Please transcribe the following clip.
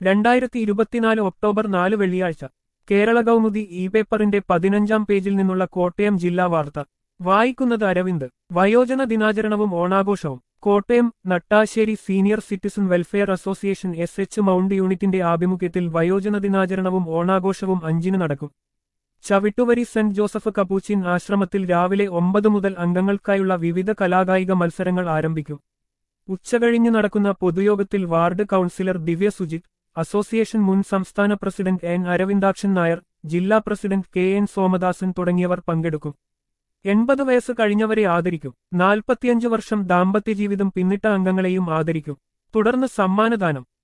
രണ്ടായിരത്തി ഇരുപത്തിനാല് ഒക്ടോബർ നാല് വെള്ളിയാഴ്ച കേരള കൗമുദി ഇ പേപ്പറിന്റെ പതിനഞ്ചാം പേജിൽ നിന്നുള്ള കോട്ടയം ജില്ലാ വാർത്ത വായിക്കുന്നത് അരവിന്ദ് വയോജന ദിനാചരണവും ഓണാഘോഷവും Kottayam Nattassery senior citizen welfare association S H mount യൂണിറ്റിന്റെ ആഭിമുഖ്യത്തിൽ വയോജന ദിനാചരണവും ഓണാഘോഷവും അഞ്ചിന് നടക്കും ചവിട്ടുവരി സെന്റ് ജോസഫ് കപ്പൂച്ചിൻ ആശ്രമത്തിൽ രാവിലെ ഒമ്പത് മുതൽ അംഗങ്ങൾക്കായുള്ള വിവിധ കലാകായിക മത്സരങ്ങൾ ആരംഭിക്കും ഉച്ചകഴിഞ്ഞ് നടക്കുന്ന പൊതുയോഗത്തിൽ ward councillor Divya Sujith association മുൻ സംസ്ഥാന പ്രസിഡന്റ് എൻ അരവിന്ദാക്ഷൻ നായർ ജില്ലാ പ്രസിഡന്റ് കെ എൻ സോമദാസൻ തുടങ്ങിയവർ പങ്കെടുക്കും എൺപത് വയസ്സ് കഴിഞ്ഞവരെ ആദരിക്കും നാൽപ്പത്തിയഞ്ച് വർഷം ദാമ്പത്യ ജീവിതം പിന്നിട്ട അംഗങ്ങളെയും ആദരിക്കും തുടർന്ന് സമ്മാനദാനം